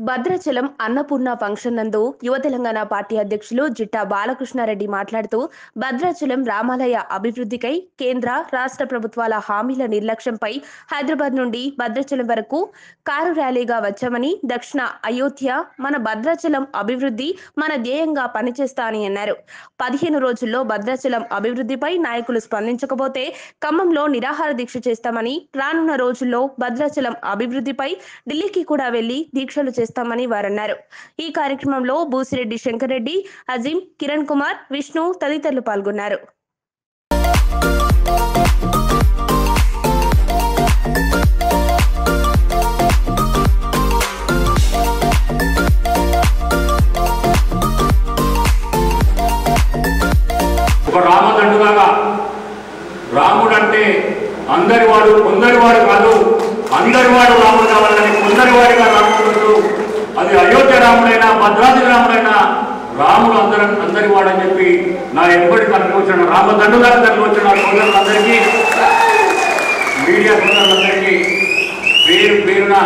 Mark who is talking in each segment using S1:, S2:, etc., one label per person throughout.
S1: Bhadrachalam Annapurna function నందు యువ Telangana party అధ్యక్షులు జిట్టా బాలకృష్ణారెడ్డి మాట్లాడుతూ భద్రాచలం రామాలయ అభివృద్ధికై కేంద్ర రాష్ట్ర ప్రభుత్వాల హామీల నిర్లక్ష్యంపై హైదరాబాద్ నుండి భద్రాచలం వరకు కారు ర్యాలీగా వచ్చామని దక్షిణ అయోధ్య మన భద్రాచలం అభివృద్ధి మన ధ్యేయంగా పనిచేస్తా అని అన్నారు పదిహేను రోజుల్లో భద్రాచలం అభివృద్ధిపై నాయకులు స్పందించకపోతే ఖమ్మంలో నిరాహార దీక్ష చేస్తామని రానున్న రోజుల్లో భద్రాచలం అభివృద్ధిపై ఢిల్లీకి కూడా వెళ్లి దీక్షలు చేస్తామని వారన్నారు ఈ కార్యక్రమంలో బూసిరెడ్డి శంకర్రెడ్డి అజీం కిరణ్ కుమార్ విష్ణు తదితరులు పాల్గొన్నారు
S2: ఒక రామదండులాగా రాముడు అంటే అందరి వాడు కొందరి వాడు కాదు అందరి వాడు రాముడు కావాలని కొందరి వాడిగా రాముడు అది అయోధ్య రాముడైనా భద్రాద్రి రాముడైనా రాముడు అందరం అందరి వాడని చెప్పి నా ఎంబడి తనకు వచ్చిన రామదండులాగా తనకు వచ్చిన సోదరులందరికీ మీడియా సోదరులందరికీ పేరు పేరున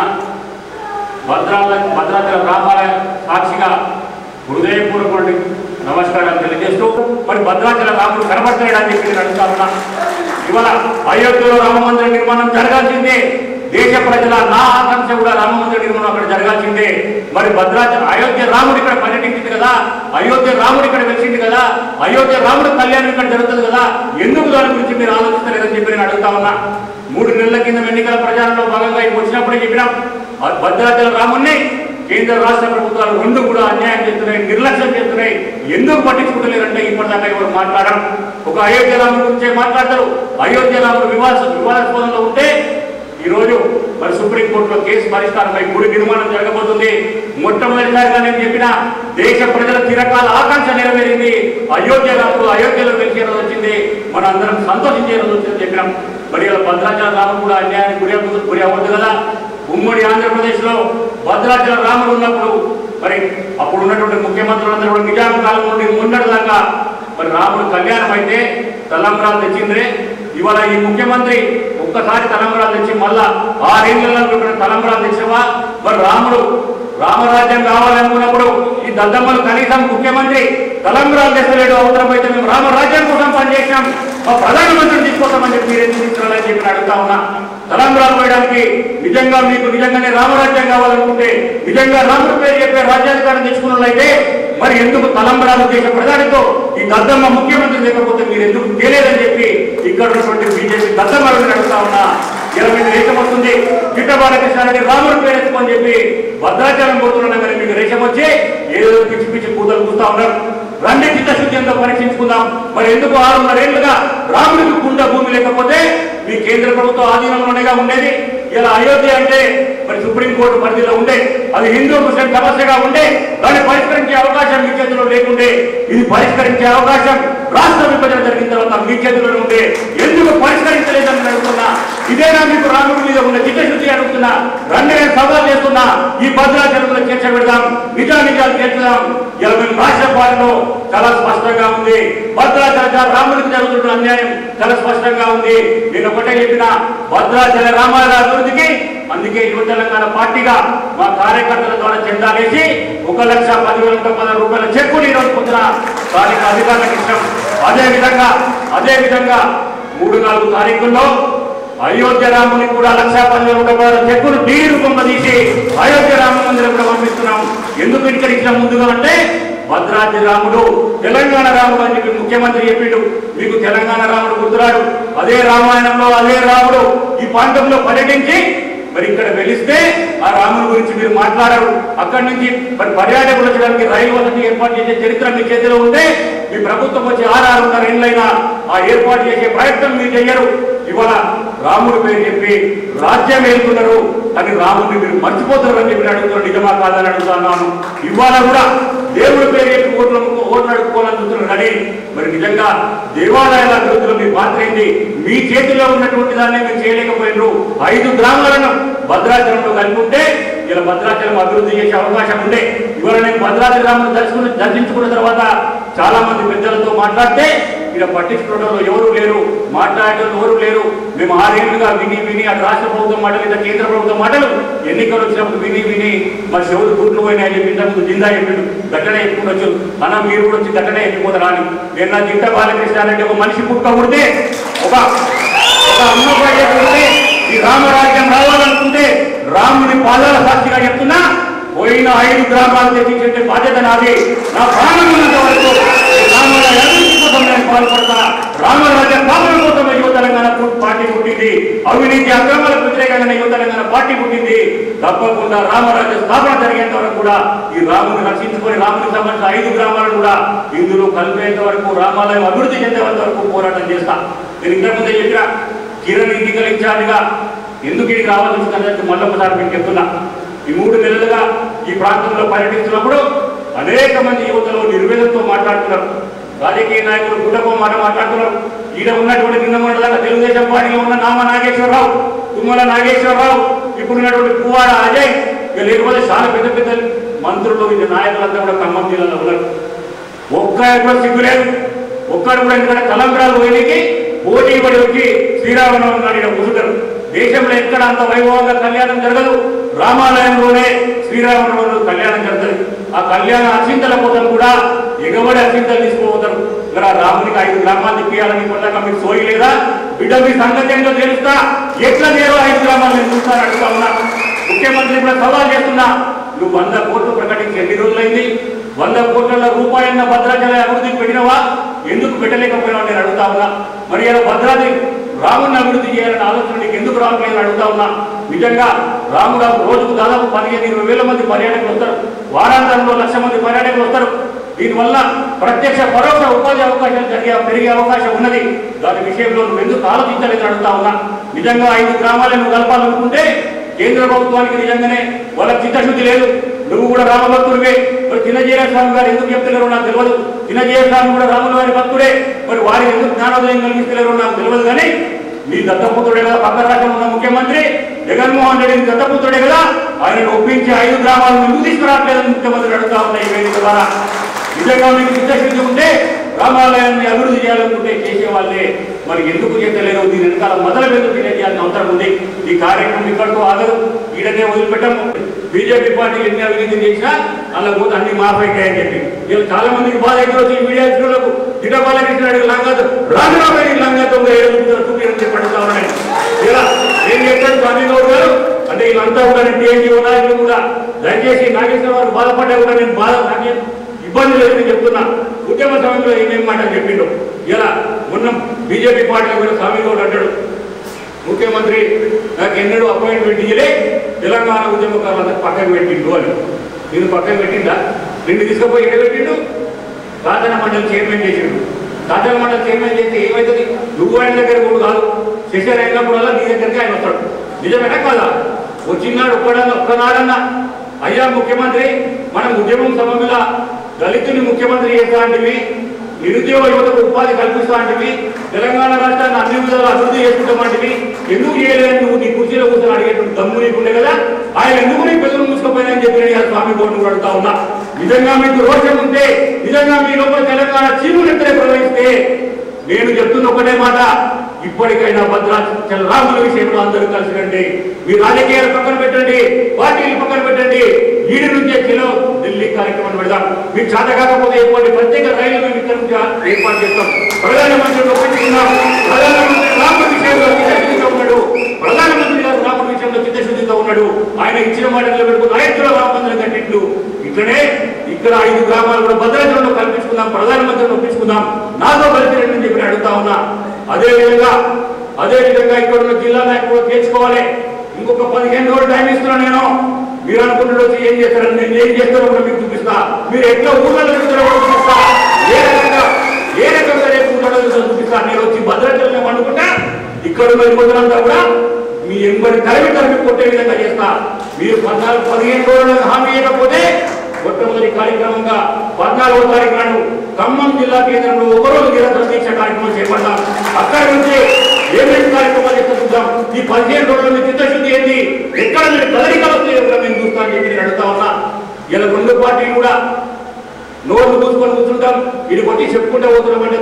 S2: భద్రాల భద్రాచల రామాలయ సాక్షిగా హృదయపూర్వక నమస్కారాలు తెలియజేస్తూ మరి భద్రాచల రాముడు కనబడతాడని చెప్పి నేను అడుగుతా ఉన్నా ఇవాళ అయోధ్యలో రామ మందిర నిర్మాణం జరగాల్సిందే దేశ ప్రజల నా ఆకాంక్ష కూడా రామ మందిర నిర్మాణం అక్కడ జరగాల్సిందే మరి భద్రాచల అయోధ్య రాముడు ఇక్కడ పర్యటించింది కదా అయోధ్య రాముడు ఇక్కడ వెలిసింది కదా అయోధ్య రాముడు కళ్యాణం ఇక్కడ జరుగుతుంది కదా ఎందుకు దాని గురించి మీరు ఆలోచించలేదని చెప్పి నేను అడుగుతా ఉన్నా మూడు నెలల కింద ఎన్నికల ప్రచారంలో భాగంగా ఇప్పుడు వచ్చినప్పుడే చెప్పినాం ఆ భద్రాచల రాముణ్ణి కేంద్ర రాష్ట్ర ప్రభుత్వాలు రెండు కూడా అన్యాయం చేస్తున్నాయి నిర్లక్ష్యం చేస్తున్నాయి ఎందుకు పట్టించుకుంటలేరంటే ఇప్పటిదాకా ఎవరు మాట్లాడరు ఒక అయోధ్య రాముడి గురించే మాట్లాడతారు అయోధ్య రాముడు వివాద వివాదాస్పదంలో ఉంటే ఈ రోజు మరి సుప్రీంకోర్టులో కేసు పరిష్కారమై గుడి నిర్మాణం జరగబోతుంది మొట్టమొదటిసారిగా నేను చెప్పిన దేశ ప్రజల చిరకాల ఆకాంక్ష నెరవేరింది అయోధ్య రాముడు అయోధ్యలో గెలిచే రోజు వచ్చింది మన అందరం సంతోషించే రోజు వచ్చిందని చెప్పినాం మరి ఇలా భద్రాచల రాముడు కూడా అన్యాయానికి గురి అవ్వదు గురి అవ్వద్దు కదా ఉమ్మడి ఆంధ్రప్రదేశ్ లో భద్రాచల రాముడు ఉన్నప్పుడు మరి అప్పుడు ఉన్నటువంటి ముఖ్యమంత్రులందరూ కూడా నిజాం కాలం నుండి మొన్నటి దాకా మరి రాముడు కళ్యాణం అయితే తలంబరాలు తెచ్చిండ్రే ఇవాళ ఈ ముఖ్యమంత్రి ఒక్కసారి తలంబరాలు తెచ్చి మళ్ళా ఆరేళ్లలో ఇక్కడ తలంబరాలు తెచ్చినవా మరి రాముడు రామరాజ్యం కావాలనుకున్నప్పుడు ఈ దద్దమ్మలు కనీసం ముఖ్యమంత్రి తలంబరాలు తెచ్చలేడు అవసరమైతే మేము రామరాజ్యం కోసం పనిచేసినాం మా ప్రధానమంత్రిని తీసుకోవస్తామని చెప్పి మీరు ఎందుకు తీసుకురాలని చెప్పి నేను అడుగుతా ఉన్నా తలంబరాలు పోయడానికి నిజంగా మీకు నిజంగానే రామరాజ్యం కావాలనుకుంటే నిజంగా రాముడి పేరు చెప్పే రాజ్యాధికారం తెచ్చుకున్నట్లయితే మరి ఎందుకు తలంబరాలు చేసే ప్రధానితో ఈ దద్దమ్మ ముఖ్యమంత్రి లేకపోతే మీరు ఎందుకు తెలియదని చెప్పి ఇక్కడ ఉన్నటువంటి బీజేపీ దద్దమ్మలను అడుగుతా ఉన్నా ఇలా మీకు రేషం వస్తుంది గిట్ట బాలకృష్ణారెడ్డి రాముడి పేరు ఎత్తుకొని చెప్పి భద్రాచలం పోతున్నా కానీ మీకు రేషం వచ్చి ఏదో పిచ్చి పిచ్చి కూతలు కూస్తా ఉన్నారు రండి చిత్తశుద్ధి ఎంతో పరీక్షించుకుందాం మరి ఎందుకు ఆరున్నరేళ్లుగా రాముడికి కుండ భూమి లేకపోతే మీ కేంద్ర ప్రభుత్వ ఆధీనంలోనేగా ఉండేది ఇలా అయోధ్య అంటే మరి సుప్రీంకోర్టు పరిధిలో ఉండే అది హిందూ ముస్లిం సమస్యగా ఉండే దాన్ని పరిష్కరించే అవకాశం మీ చేతిలో లేకుండే ఇది పరిష్కరించే అవకాశం రాష్ట్ర విభజన జరిగిన తర్వాత మీ చేతిలో ఉండే ఎందుకు పరిష్కరించలేదని నేను అడుగుతున్నా ఇదేనా మీకు రాముడి మీద ఉన్న చిత్తశుద్ధి అడుగుతున్నా రండి నేను సవాల్ చేస్తున్నా ఈ భద్రాచలంలో చర్చ పెడదాం నిజా నిజాలు చేద్దాం ఇలా మేము రాష్ట్ర పాలనలో చాలా స్పష్టంగా ఉంది భద్రాచల రాముడికి జరుగుతున్న అన్యాయం చాలా స్పష్టంగా ఉంది నేను ఒకటే చెప్పిన భద్రాచల రామాలయ అభివృద్ధికి అందుకే యువ తెలంగాణ పార్టీగా మా కార్యకర్తల ద్వారా చెందాలేసి ఒక లక్ష పదివేల పదహారు రూపాయల చెక్కుని ఈరోజు పొద్దున స్థానిక అధికారులకు ఇచ్చాం అదే విధంగా అదే విధంగా మూడు నాలుగు తారీఖుల్లో అయోధ్య రామునికి కూడా లక్ష పదివేల రూపాయల చెక్కును డీ రూపంలో తీసి అయోధ్య రామ మందిరం కూడా పంపిస్తున్నాం ఎందుకు ఇక్కడ ఇచ్చిన ముందుగా అంటే భద్రాద్రి రాముడు తెలంగాణ రాముడు అని చెప్పి ముఖ్యమంత్రి చెప్పిండు మీకు తెలంగాణ రాముడు గుర్తురాడు అదే రామాయణంలో అదే రాముడు ఈ ప్రాంతంలో పర్యటించి మరి ఇక్కడ వెలిస్తే ఆ రాముని గురించి మీరు మాట్లాడరు అక్కడి నుంచి మరి పర్యాటకులు వచ్చడానికి రైలు వసతి ఏర్పాటు చేసే చరిత్ర మీ చేతిలో ఉంటే మీ ప్రభుత్వం వచ్చి ఆరున్నర ఏళ్ళైనా ఆ ఏర్పాటు చేసే ప్రయత్నం మీరు చెయ్యరు ఇవాళ రాముడి పేరు చెప్పి రాజ్యం వెళ్తున్నారు అని రాముడిని మీరు మర్చిపోతారు అని చెప్పి అడుగుతున్నారు నిజమా కాదని అడుగుతున్నాను ఇవాళ కూడా దేవుడి పేరు చెప్పి ఓట్లు ఓట్లు అడుక్కోవాలని చూస్తున్నారు కానీ మరి నిజంగా దేవాలయాల అభివృద్ధిలో మీ పాత్ర ఏంటి మీ చేతిలో ఉన్నటువంటి దాన్ని మీరు చేయలేకపోయినారు ఐదు గ్రామాలను భద్రాచలంలో కలిపి ఉంటే ఇలా భద్రాచలం అభివృద్ధి చేసే అవకాశం ఉండే ఇవాళ నేను భద్రాచలం రాముడు దర్శనం దర్శించుకున్న తర్వాత చాలా మంది పెద్దలతో మాట్లాడితే ఇక్కడ పట్టించుకోవడంలో ఎవరు లేరు మాట్లాడటం ఎవరు లేరు మేము ఆరేళ్లుగా విని విని అటు రాష్ట్ర ప్రభుత్వం మాటలు ఇట్లా కేంద్ర ప్రభుత్వం మాటలు ఎన్నికలు వచ్చినప్పుడు విని విని మా చెవులు గుర్తులు పోయినాయని చెప్పి ఇంతకు జిందా చెప్పిండు గట్టనే చెప్పుకోవచ్చు అన్న మీరు కూడా వచ్చి గట్టనే చెప్పిపోతారా అని నేను నా జింట బాలకృష్ణ ఒక మనిషి పుట్టుక పుడితే ఒక ఒక అమ్మ భార్య పుడితే ఈ రామరాజ్యం రావాలనుకుంటే రాముని పాదాల సాక్షిగా చెప్తున్నా పోయిన ఐదు గ్రామాలు తెప్పించే బాధ్యత నాది నా ప్రాణం ఉన్నంత వరకు ఈ రామరాజ్య అభివృద్ధి కోసం నేను పాల్పడతా రామరాజ్య స్థాపన కోసం యువ తెలంగాణ పార్టీ పుట్టింది అవినీతి అక్రమాలకు వ్యతిరేకంగా యువ తెలంగాణ పార్టీ పుట్టింది తప్పకుండా రామరాజ్య స్థాపన జరిగేంత వరకు కూడా ఈ రాముని రక్షించుకొని రామునికి సంబంధించిన ఐదు గ్రామాలను కూడా ఇందులో కలిపేంత వరకు రామాలయం అభివృద్ధి చెందేంత వరకు పోరాటం చేస్తా నేను ఇంతకుముందే చెప్పిన కిరణ్ ఎన్నికల ఇన్ఛార్జిగా ఎందుకు ఇది రావాల్సి వచ్చిందంటే మళ్ళొకసారి మీకు చెప్తున్నా ఈ మూడు నెలలుగా ఈ ప్రాంతంలో పర్యటిస్తున్నప్పుడు అనేక మంది యువతలు నిర్వేదంతో మాట్లాడుతున్నారు రాజకీయ నాయకులు గుడ్డకో మాట మాట్లాడుతున్నారు ఈడ ఉన్నటువంటి నిన్న మొన్నటిదాకా తెలుగుదేశం పార్టీలో ఉన్న నామ నాగేశ్వరరావు తుమ్మల నాగేశ్వరరావు ఇప్పుడు ఉన్నటువంటి పువ్వాడ అజయ్ ఇక లేకపోతే చాలా పెద్ద పెద్ద మంత్రులు ఇది నాయకులంతా కూడా ఖమ్మం జిల్లాలో ఉన్నారు ఒక్క కూడా సిగ్గు లేదు ఒక్కడు కూడా ఎందుకంటే తలంబ్రాలు పోయినకి పోటీ పడి వచ్చి శ్రీరామనవమి నాడు ఈడ కూర్చుంటారు దేశంలో ఎక్కడ అంత వైభవంగా కళ్యాణం జరగదు రామాలయంలోనే శ్రీరామనవమి కళ్యాణం జరుగుతుంది ఆ కళ్యాణ అచింతల కోసం కూడా ఎగబడి అచింతలు తీసుకుపోతారు ఇక్కడ రామునికి ఐదు గ్రామాలు తిప్పియాలని కొన్నాక మీకు సోయి లేదా బిడ్డ మీ సంగతి ఏంటో తెలుస్తా ఎట్లా లేరో ఐదు గ్రామాలు నేను చూస్తాను అడుగుతా ఉన్నా ముఖ్యమంత్రి కూడా సవాల్ చేస్తున్నా నువ్వు వంద కోట్లు ప్రకటించి ఎన్ని రోజులైంది వంద కోట్ల రూపాయల భద్రాచల అభివృద్ధికి పెట్టినవా ఎందుకు పెట్టలేకపోయినావు నేను అడుగుతా ఉన్నా మరి ఇలా భద్రాద్రి రాముని అభివృద్ధి చేయాలని ఆలోచన నీకు ఎందుకు రావట్లేదని అడుగుతా ఉన్నా నిజంగా రాముడు రోజుకు దాదాపు పదిహేను ఇరవై వేల మంది పర్యాటకులు వస్తారు వారాంతంలో లక్ష మంది పర్యాటకులు వస్తారు దీనివల్ల ప్రత్యక్ష పరోక్ష ఉపాధి అవకాశాలు జరిగే పెరిగే అవకాశం ఉన్నది దాని విషయంలో నువ్వు ఎందుకు ఆలోచించలేదని అడుగుతా ఉన్నా నిజంగా ఐదు గ్రామాలను కలపాలనుకుంటే కేంద్ర ప్రభుత్వానికి నిజంగానే వాళ్ళ చిత్తశుద్ధి లేదు నువ్వు కూడా రామభక్తుడివే మరి చిన్నజీర స్వామి గారు ఎందుకు చెప్తలేరో నాకు తెలియదు చిన్నజీర స్వామి కూడా రాముల వారి భక్తుడే మరి వారికి ఎందుకు జ్ఞానోదయం కలిగిస్తలేరో నాకు తెలియదు కానీ నీ దత్తపుత్రుడే కదా పక్క రాష్ట్రం ఉన్న ముఖ్యమంత్రి జగన్మోహన్ రెడ్డి నీ దత్తపుత్రుడే కదా ఆయన ఒప్పించి ఐదు గ్రామాలను ఎందుకు తీసుకురావట్లేదని ముఖ్యమంత్రి అడుగుతా ఉన్నాయి ఈ వేదిక ద్వారా నిజంగా మీకు చిత్తశుద్ధి ఉంటే రామాలయాన్ని అభివృద్ధి చేయాలనుకుంటే చేసేవాళ్ళే మరి ఎందుకు చేతలేరు దీని వెనకాల మొదలు ఎందుకు తెలియజేయాల్సిన అవసరం ఉంది ఈ కార్యక్రమం ఇక్కడితో ఆగదు ఈడనే వదిలిపెట్టము బీజేపీ పార్టీలు ఎన్ని అవినీతి చేసినా అలా పోతే అన్ని మాఫ్ అవుతాయని చెప్పి ఇలా చాలా మందికి బాధ అయితే వచ్చి మీడియా ఇచ్చినలకు జిడ్డ బాలకృష్ణ రెడ్డి లంగా రాజరావు రెడ్డి లంగా తొంభై ఏడు చూపించడం చెప్పడుతా ఉన్నాయి ఇలా ఏం చెప్పాడు స్వామి గౌడ్ గారు అంటే వీళ్ళంతా కూడా నేను టీఎంజీ నాయకులు కూడా దయచేసి నాగేశ్వరరావు బాధపడ్డా కూడా నేను బాధ నాకే ఇబ్బంది లేదని చెప్తున్నా ఉద్యమ సమయంలో ఏమేమి మాటలు చెప్పిండు ఇలా ఉన్న బీజేపీ పార్టీ కూడా స్వామి గౌడ్ అంటాడు ముఖ్యమంత్రి నాకు ఎన్నడూ అపాయింట్మెంట్ ఇయ్యలే తెలంగాణ ఉద్యమకారులంతా పక్కకు పెట్టిండు అని నేను పక్కకు పెట్టిండా నిన్ను తీసుకుపోయి ఎక్కడ పెట్టిండు సాధన మండలి చైర్మన్ చేసిండు సాధన మండలి చైర్మన్ చేస్తే ఏమవుతుంది నువ్వు ఆయన దగ్గర కూడా కాదు శశిధర్ అయినప్పుడల్లా నీ దగ్గరికి ఆయన వస్తాడు నిజమేనా కాదా వచ్చినాడు ఒక్కడన్నా ఒక్కనాడన్నా అయ్యా ముఖ్యమంత్రి మనం ఉద్యమం సమయంలో దళితుని ముఖ్యమంత్రి చేస్తాంటివి నిరుద్యోగ యువతకు ఉపాధి కల్పిస్తాంటివి తెలంగాణ రాష్ట్రాన్ని అన్ని విధాలు అభివృద్ధి చేసుకుంటామంటివి ఎందుకు చేయలేదని నువ్వు నీ కుర్చీలో కూర్చొని అడిగేటువంటి దమ్ము నీకుండే కదా ఆయన ఎందుకు నీ పెద్దలు మూసుకుపోయినని చెప్పి నేను ఇవాళ స్వామి కోర్టు అడుగుతా ఉన్నా నిజంగా మీకు రోషం ఉంటే నిజంగా మీ లోపల తెలంగాణ చీములు ఎక్కడే ప్రవహిస్తే నేను చెప్తున్న ఒకటే మాట ఇప్పటికైనా భద్రాచల రాముల విషయంలో అందరూ కలిసి రండి మీ రాజకీయాలు పక్కన పెట్టండి పార్టీలు పక్కన పెట్టండి ఈడి నుంచే చెలో ఢిల్లీ కార్యక్రమం పెడదాం మీకు చేత కాకపోతే ఇప్పటి ప్రత్యేక రైలు మేము ఇక్కడ నుంచి ఏర్పాటు చేస్తాం ప్రధానమంత్రిని ఒప్పించుకున్నాం ప్రధానమంత్రి రాముల విషయంలో చిత్తశుద్ధితో ఉన్నాడు ప్రధానమంత్రి గారు రాముల విషయంలో చిత్తశుద్ధితో ఉన్నాడు ఆయన ఇచ్చిన మాట నిలబెట్టుకుని రైతుల రామందరం కట్టిండు ఇక్కడే ఇక్కడ ఐదు గ్రామాలు కూడా భద్రాచలంలో కల్పించుకుందాం ప్రధానమంత్రిని ఒప్పించుకుందాం నాతో కలిసి రండి అని చెప్పి అడుగుతా ఉన్నా అదే విధంగా అదే విధంగా ఇక్కడ ఉన్న జిల్లా నాయకులు తీర్చుకోవాలి ఇంకొక పదిహేను రోజులు టైం ఇస్తున్నా నేను మీరు అనుకుంటున్న వచ్చి ఏం చేస్తారని నేను ఏం చేస్తారో కూడా మీకు చూపిస్తా మీరు ఎట్లా ఊళ్ళో చూస్తారో కూడా చూపిస్తా ఏ రకంగా ఏ రకంగా రేపు ఊళ్ళో చూస్తారో చూపిస్తా నేను వచ్చి భద్రాచలం వండుకుంటా ఇక్కడ ఉన్న యువతులంతా కూడా మీ ఎంబడి తరిమి తరిమి కొట్టే విధంగా చేస్తా మీరు పద్నాలుగు పదిహేను రోజులకు హామీ ఇవ్వకపోతే మొట్టమొదటి కార్యక్రమంగా పద్నాలుగో తారీఖు నాడు ఖమ్మం జిల్లా కేంద్రంలో ఒకరోజు నిరంతర దీక్ష కార్యక్రమం చేపడతాం అక్కడి నుంచి ఏమేమి కార్యక్రమాలు చేస్తే చూద్దాం ఈ పదిహేను రోజుల మీ చిత్తశుద్ధి ఏంటి ఎక్కడ మీరు కదలిక వస్తే కూడా మేము చూస్తామని చెప్పి నేను అడుగుతా ఉన్నా ఇలా రెండు పార్టీలు కూడా నోరు మూసుకొని కూర్చుంటాం ఇది కొట్టి చెప్పుకుంటే పోతున్నామంటే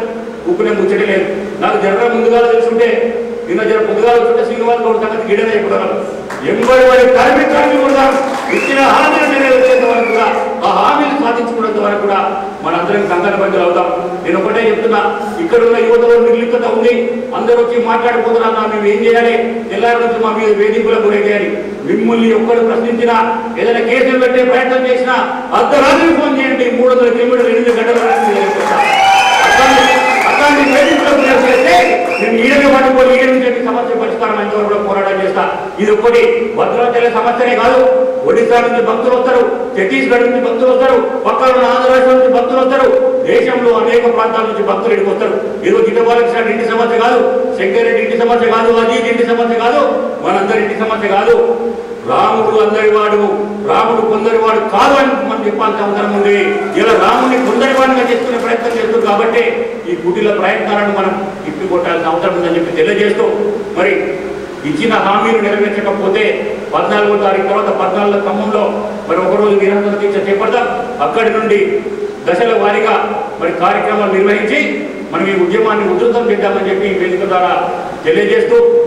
S2: ఉప్పునే ముచ్చటే లేదు నాకు జర ముందుగా తెలుసుంటే నిన్న జర ముందుగా వచ్చుంటే శ్రీనివాస్ గౌడ్ సంగతి గిడనే చెప్పడం ఎంబడి వారి కార్మికులను కూడా ఇచ్చిన హామీలు నెరవేర్చేంత వరకు కూడా ఆ హామీలు సాధించుకున్నంత వరకు కూడా మనందరం కంకణబందులు అవుతాం నేను ఒకటే చెప్తున్నా ఇక్కడ ఉన్న యువతలో నిర్లిప్తత ఉంది అందరూ వచ్చి మాట్లాడిపోతున్నా మేము ఏం చేయాలి తెల్లారి నుంచి మా మీద వేధింపులకు గురి చేయాలి మిమ్మల్ని ఒక్కరు ప్రశ్నించినా ఏదైనా కేసులు పెట్టే ప్రయత్నం చేసినా అర్ధరాత్రి ఫోన్ చేయండి మూడు వందల కిలోమీటర్లు ఎనిమిది గంటల వరకు తెలియజేస్తా. అట్లాంటి అట్లాంటి వేధింపులకు గురి చేస్తే నేను ఈడనే పట్టుకొని ఈడ నుంచి చెప్పి సమస్య పరిష్కారం అయిన వరకు కూడా పోరాటం చేస్తా ఇది ఒక్కటి భద్రాచల సమస్యనే కాదు ఒడిశా నుంచి భక్తులు వస్తారు ఛత్తీస్గఢ్ నుంచి భక్తులు వస్తారు పక్కన ఉన్న ఆంధ్రప్రదేశ్ నుంచి భక్తులు వస్తారు దేశంలో అనేక ప్రాంతాల నుంచి భక్తులు ఇక్కడికి వస్తారు ఇది గిట్టబాలకృష్ణ ఇంటి సమస్య కాదు శంకరెడ్డి ఇంటి సమస్య కాదు అజీత్ ఇంటి సమస్య కాదు మనందరి ఇంటి సమస్య కాదు రాముడు అందరి వాడు రాముడు కొందరి వాడు కాదు అని మనం చెప్పాల్సిన అవసరం ఉంది ఇలా రాముడిని కొందరి వాడిగా చేసుకునే ప్రయత్నం చేస్తుంది కాబట్టి ఈ కుటిల ప్రయత్నాలను మనం ఇప్పి కొట్టాల్సిన అవసరం ఉందని చెప్పి తెలియజేస్తూ మరి ఇచ్చిన హామీలు నెరవేర్చకపోతే పద్నాలుగో తారీఖు తర్వాత పద్నాలుగు ఖమ్మంలో మరి ఒకరోజు నిరంతర దీక్ష చేపడతాం అక్కడి నుండి దశల వారీగా మరి కార్యక్రమాలు నిర్వహించి మనం ఈ ఉద్యమాన్ని ఉధృతం చేద్దామని చెప్పి ఈ వేదిక ద్వారా తెలియజేస్తూ